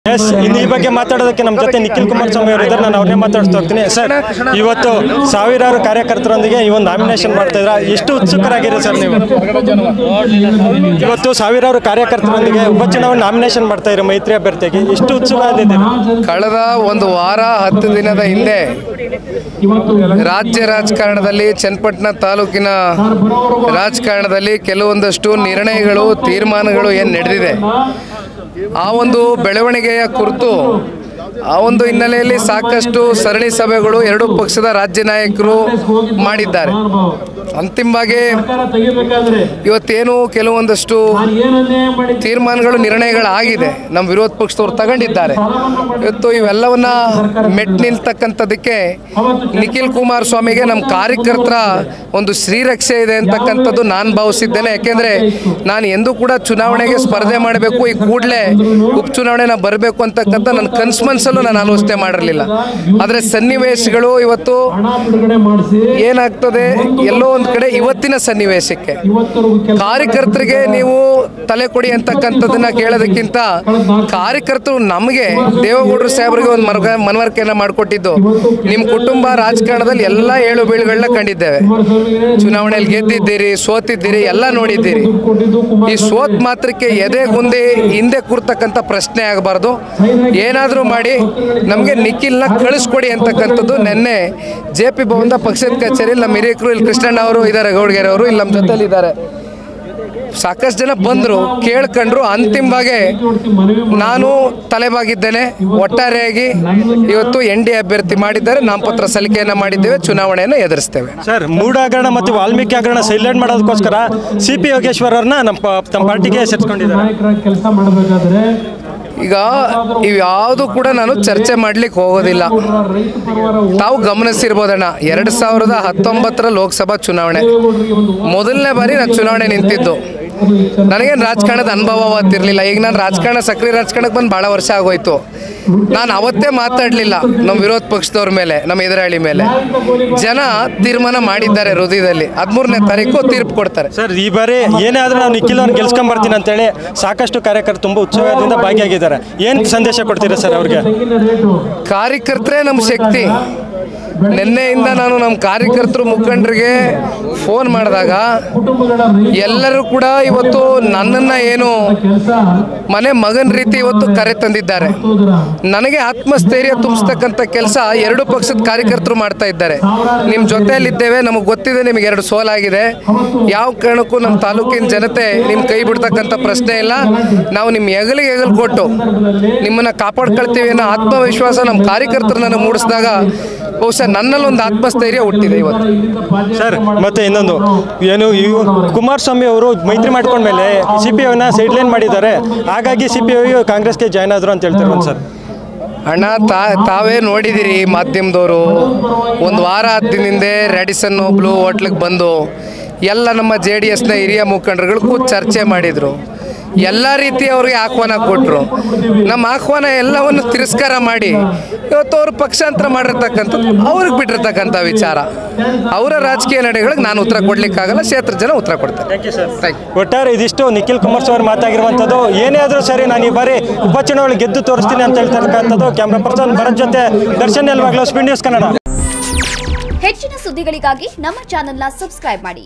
S ಇನ್ನು ಈ ಬಗ್ಗೆ ಮಾತಾಡೋದಕ್ಕೆ ನಮ್ಮ ಜೊತೆ ನಿಖಿಲ್ ಕುಮಾರಸ್ವಾಮಿ ಅವರು ಇದ್ದಾರೆ ನಾನು ಅವ್ರನ್ನೇ ಮಾತಾಡ್ತಾ ಹೋಗ್ತೀನಿ ಸರ್ ಇವತ್ತು ಸಾವಿರಾರು ಕಾರ್ಯಕರ್ತರೊಂದಿಗೆ ಈ ಒಂದು ನಾಮಿನೇಷನ್ ಮಾಡ್ತಾ ಇದ್ರ ಎಷ್ಟು ಉತ್ಸುಕರಾಗಿರಿ ಸರ್ ನೀವು ಇವತ್ತು ಸಾವಿರಾರು ಕಾರ್ಯಕರ್ತರೊಂದಿಗೆ ಉಪಚುನಾವಣೆ ನಾಮಿನೇಷನ್ ಮಾಡ್ತಾ ಇರೋ ಮೈತ್ರಿ ಅಭ್ಯರ್ಥಿಗೆ ಎಷ್ಟು ಉತ್ಸುಕರಾಗಿದ್ದೀರಿ ಕಳೆದ ಒಂದು ವಾರ ಹತ್ತು ದಿನದ ಹಿಂದೆ ರಾಜ್ಯ ರಾಜಕಾರಣದಲ್ಲಿ ಚನ್ನಪಟ್ಟಣ ತಾಲೂಕಿನ ರಾಜಕಾರಣದಲ್ಲಿ ಕೆಲವೊಂದಷ್ಟು ನಿರ್ಣಯಗಳು ತೀರ್ಮಾನಗಳು ಏನು ನಡೆದಿದೆ ಆ ಒಂದು ಬೆಳವಣಿಗೆಯ ಕುರಿತು ಆ ಒಂದು ಹಿನ್ನೆಲೆಯಲ್ಲಿ ಸಾಕಷ್ಟು ಸರಣಿ ಸಭೆಗಳು ಎರಡೂ ಪಕ್ಷದ ರಾಜ್ಯ ನಾಯಕರು ಮಾಡಿದ್ದಾರೆ ಅಂತಿಮವಾಗಿ ಇವತ್ತೇನು ಕೆಲವೊಂದಷ್ಟು ತೀರ್ಮಾನಗಳು ನಿರ್ಣಯಗಳಾಗಿದೆ ನಮ್ಮ ವಿರೋಧ ಪಕ್ಷದವ್ರು ತಗೊಂಡಿದ್ದಾರೆ ಇವತ್ತು ಇವೆಲ್ಲವನ್ನ ಮೆಟ್ ನಿಲ್ತಕ್ಕಂಥದ್ದಕ್ಕೆ ನಿಖಿಲ್ ಕುಮಾರಸ್ವಾಮಿಗೆ ನಮ್ಮ ಕಾರ್ಯಕರ್ತರ ಒಂದು ಶ್ರೀರಕ್ಷೆ ಇದೆ ಅಂತಕ್ಕಂಥದ್ದು ನಾನು ಭಾವಿಸಿದ್ದೇನೆ ಯಾಕೆಂದರೆ ನಾನು ಎಂದೂ ಕೂಡ ಚುನಾವಣೆಗೆ ಸ್ಪರ್ಧೆ ಮಾಡಬೇಕು ಈ ಕೂಡಲೇ ಉಪಚುನಾವಣೆ ನಾವು ಬರಬೇಕು ಅಂತಕ್ಕಂಥ ನನ್ನ ಕನ್ಸು ಮನಸ್ಸಲ್ಲೂ ನಾನು ಆಲೋಚನೆ ಮಾಡಿರಲಿಲ್ಲ ಆದರೆ ಸನ್ನಿವೇಶಗಳು ಇವತ್ತು ಏನಾಗ್ತದೆ ಎಲ್ಲೋ ಒಂದು ಕಡೆ ಇವತ್ತಿನ ಸನ್ನಿವೇಶಕ್ಕೆ ಕಾರ್ಯಕರ್ತರಿಗೆ ನೀವು ತಲೆ ಕೊಡಿ ಅಂತಕ್ಕಂಥದ್ದನ್ನ ಕೇಳೋದಕ್ಕಿಂತ ಕಾರ್ಯಕರ್ತರು ನಮಗೆ ದೇವೇಗೌಡರು ಸಾಹೇಬರಿಗೆ ಒಂದು ಮರ್ಗ ಮನವರಿಕೆಯನ್ನು ಮಾಡಿಕೊಟ್ಟಿದ್ದು ನಿಮ್ಮ ಕುಟುಂಬ ರಾಜಕಾರಣದಲ್ಲಿ ಎಲ್ಲ ಏಳು ಬೀಳುಗಳನ್ನ ಕಂಡಿದ್ದೇವೆ ಚುನಾವಣೆಯಲ್ಲಿ ಗೆದ್ದಿದ್ದೀರಿ ಸೋತಿದ್ದೀರಿ ಎಲ್ಲ ನೋಡಿದ್ದೀರಿ ಈ ಸೋತ್ ಮಾತ್ರಕ್ಕೆ ಎದೆಗುಂದಿ ಹಿಂದೆ ಕೂರ್ತಕ್ಕಂಥ ಪ್ರಶ್ನೆ ಆಗಬಾರ್ದು ಏನಾದರೂ ಮಾಡಿ ನಮಗೆ ನಿಖಿಲ್ನ ಕಳಿಸ್ಕೊಡಿ ಅಂತಕ್ಕಂಥದ್ದು ನಿನ್ನೆ ಜೆ ಪಿ ಭವನದ ಪಕ್ಷದ ಕಚೇರಿಯಲ್ಲಿ ನಮ್ಮ ಹಿರಿಯಕರು ಇಲ್ಲಿ ಕೃಷ್ಣಣ್ಣ ಅವರು ಇದ್ದಾರೆ ಗೌಡ್ಗೆರೆ ಅವರು ಇಲ್ಲಿ ನಮ್ಮ ಜೊತೆಲಿ ಇದ್ದಾರೆ ಸಾಕಷ್ಟು ಜನ ಬಂದರು ಕೇಳ್ಕೊಂಡ್ರು ಅಂತಿಮವಾಗಿ ನಾನು ತಲೆಬಾಗಿದ್ದೇನೆ ಒಟ್ಟಾರೆಯಾಗಿ ಇವತ್ತು ಎನ್ ಡಿ ಅಭ್ಯರ್ಥಿ ಮಾಡಿದ್ದಾರೆ ನಾಮಪತ್ರ ಸಲ್ಲಿಕೆಯನ್ನು ಮಾಡಿದ್ದೇವೆ ಚುನಾವಣೆಯನ್ನು ಎದುರಿಸ್ತೇವೆ ಸರ್ ಮೂಢ ಹಗರಣ ಮತ್ತು ವಾಲ್ಮೀಕಿ ಹಗರಣ ಸೈಲೆಂಟ್ ಮಾಡೋದಕ್ಕೋಸ್ಕರ ಸಿ ಪಿ ಯೋಗೇಶ್ವರ್ ಅವ್ರನ್ನ ನಮ್ಮ ಪ- ತಮ್ಮ ಪಾರ್ಟಿಗೆ ಸೇರ್ಸ್ಕೊಂಡಿದ್ದಾರೆ ಕೆಲಸ ಮಾಡಬೇಕಾದ್ರೆ ಈಗ ಇವ್ಯಾವುದು ಕೂಡ ನಾನು ಚರ್ಚೆ ಮಾಡ್ಲಿಕ್ಕೆ ಹೋಗೋದಿಲ್ಲ ರೈತ ಪರವಾರ ತಾವು ಗಮನಿಸಿರ್ಬೋದಣ್ಣ ಎರಡು ಸಾವಿರದ ಹತ್ತೊಂಬತ್ತರ ಲೋಕಸಭಾ ಚುನಾವಣೆ ಮೊದಲನೇ ಬಾರಿ ನಾನು ಚುನಾವಣೆ ನಿಂತಿದ್ದು ನನಗೇನು ರಾಜಕಾರಣದ ಅನುಭವ ಅವತ್ತಿರಲಿಲ್ಲ ಈಗ ನಾನು ರಾಜಕಾರಣ ಸಕ್ರಿಯ ರಾಜಕಾರಣಕ್ಕೆ ಬಂದು ಭಾಳ ವರ್ಷ ಆಗೋಯ್ತು ನಾನು ಅವತ್ತೇ ಮಾತಾಡಲಿಲ್ಲ ನಮ್ಮ ವಿರೋಧ ಪಕ್ಷದವ್ರ ಮೇಲೆ ನಮ್ಮ ಎದುರಾಳಿ ಮೇಲೆ ಜನ ತೀರ್ಮಾನ ಮಾಡಿದ್ದಾರೆ ಹೃದಯದಲ್ಲಿ ಹದಿಮೂರನೇ ತಾರೀಕು ತೀರ್ಪು ಕೊಡ್ತಾರೆ ಸರ್ ಈ ಬಾರಿ ಏನೇ ಆದ್ರೂ ನಾವು ನಿಖಿಲ್ ಅವ್ರನ್ನ ಗೆಲ್ಸ್ಕೊಂಬರ್ತೀನಿ ಅಂತೇಳಿ ಸಾಕಷ್ಟು ಕಾರ್ಯಕರ್ತರು ತುಂಬ ಉತ್ಸವದಿಂದ ಭಾಗಿಯಾಗಿದ್ದಾರೆ ಏನು ಸಂದೇಶ ಕೊಡ್ತೀರಾ ಸರ್ ಅವ್ರಿಗೆ ಕಾರ್ಯಕರ್ತರೇ ನಮ್ಮ ಶಕ್ತಿ ನಿನ್ನೆಯಿಂದ ನಾನು ನಮ್ಮ ಕಾರ್ಯಕರ್ತರು ಮುಖಂಡರಿಗೆ ಫೋನ್ ಮಾಡಿದಾಗ ಎಲ್ಲರೂ ಕೂಡ ಇವತ್ತು ನನ್ನನ್ನು ಏನು ಮನೆ ಮಗನ ರೀತಿ ಇವತ್ತು ಕರೆ ತಂದಿದ್ದಾರೆ ನನಗೆ ಆತ್ಮಸ್ಥೈರ್ಯ ತುಂಬಿಸ್ತಕ್ಕಂಥ ಕೆಲಸ ಎರಡು ಪಕ್ಷದ ಕಾರ್ಯಕರ್ತರು ಮಾಡ್ತಾ ಇದ್ದಾರೆ ನಿಮ್ಮ ಜೊತೆಯಲ್ಲಿದ್ದೇವೆ ನಮಗೆ ಗೊತ್ತಿದೆ ನಿಮಗೆ ಎರಡು ಸೋಲಾಗಿದೆ ಯಾವ ಕಾರಣಕ್ಕೂ ನಮ್ಮ ತಾಲೂಕಿನ ಜನತೆ ನಿಮ್ಮ ಕೈ ಬಿಡ್ತಕ್ಕಂಥ ಪ್ರಶ್ನೆ ಇಲ್ಲ ನಾವು ನಿಮ್ಮ ಹೆಗಲಿಗೆ ಹೆಗಲು ಕೊಟ್ಟು ನಿಮ್ಮನ್ನು ಕಾಪಾಡ್ಕೊಳ್ತೀವಿ ಅನ್ನೋ ಆತ್ಮವಿಶ್ವಾಸ ನಮ್ಮ ಕಾರ್ಯಕರ್ತರು ನನಗೆ ಮೂಡಿಸಿದಾಗ ಬಹುಶಃ ನನ್ನಲ್ಲಿ ಒಂದು ಆತ್ಮಸ್ಥೈರ್ಯ ಹುಟ್ಟಿದೆ ಇವತ್ತು ಸರ್ ಮತ್ತೆ ಇನ್ನೊಂದು ಏನು ಇವು ಕುಮಾರಸ್ವಾಮಿ ಅವರು ಮೈತ್ರಿ ಮಾಡ್ಕೊಂಡ್ಮೇಲೆ ಸಿ ಪಿ ಐನ ಸೈಡ್ ಲೈನ್ ಮಾಡಿದ್ದಾರೆ ಹಾಗಾಗಿ ಸಿ ಪಿ ಐ ಕಾಂಗ್ರೆಸ್ಗೆ ಜಾಯ್ನ್ ಆದ್ರು ಅಂತ ಹೇಳ್ತಾರೆ ಒಂದು ಸರ್ ಅಣ್ಣ ತಾ ತಾವೇ ನೋಡಿದಿರಿ ಮಾಧ್ಯಮದವರು ಒಂದು ವಾರ ಹತ್ತು ದಿನದಿಂದೆ ರ್ಯಾಡಿಸನ್ ಒಬ್ಳು ಹೋಟ್ಲಿಗೆ ಬಂದು ಎಲ್ಲ ನಮ್ಮ ಜೆ ಡಿ ಎಸ್ನ ಹಿರಿಯ ಮುಖಂಡರುಗಳು ಕೂತ್ ಚರ್ಚೆ ಮಾಡಿದರು ಎಲ್ಲ ರೀತಿ ಅವ್ರಿಗೆ ಆಹ್ವಾನ ಕೊಟ್ಟರು ನಮ್ಮ ಆಹ್ವಾನ ಎಲ್ಲವನ್ನು ತಿರಸ್ಕಾರ ಮಾಡಿ ಇವತ್ತು ಅವರು ಪಕ್ಷಾಂತರ ಮಾಡಿರ್ತಕ್ಕಂಥದ್ದು ಅವ್ರಿಗೆ ಬಿಟ್ಟಿರ್ತಕ್ಕಂಥ ವಿಚಾರ ಅವರ ರಾಜಕೀಯ ನಡೆಗಳಿಗೆ ನಾನು ಉತ್ತರ ಕೊಡ್ಲಿಕ್ಕಾಗಲ್ಲ ಕ್ಷೇತ್ರ ಜನ ಉತ್ತರ ಕೊಡ್ತಾರೆ Thank you. ಒಟ್ಟಾರೆ ಇದಿಷ್ಟು ನಿಖಿಲ್ ಕುಮಾರಸ್ವಾಮಿ ಮಾತಾಗಿರುವಂಥದ್ದು ಏನೇ ಆದರೂ ಸರಿ ನಾನು ಈ ಬಾರಿ ಉಪಚುನಾವಣೆ ಗೆದ್ದು ತೋರಿಸ್ತೀನಿ ಅಂತ ಹೇಳ್ತಿರ್ತಕ್ಕಂಥದ್ದು ಕ್ಯಾಮ್ರಾ ಪರ್ಸನ್ ಭರತ್ ಜೊತೆ ದರ್ಶನ್ ಎಲ್ವಾಗ್ಲೂ ಸ್ಪೀಡ್ ನ್ಯೂಸ್ ಕನ್ನಡ ಹೆಚ್ಚಿನ ಸುದ್ದಿಗಳಿಗಾಗಿ ನಮ್ಮ ಚಾನೆಲ್ನ ಸಬ್ಸ್ಕ್ರೈಬ್ ಮಾಡಿ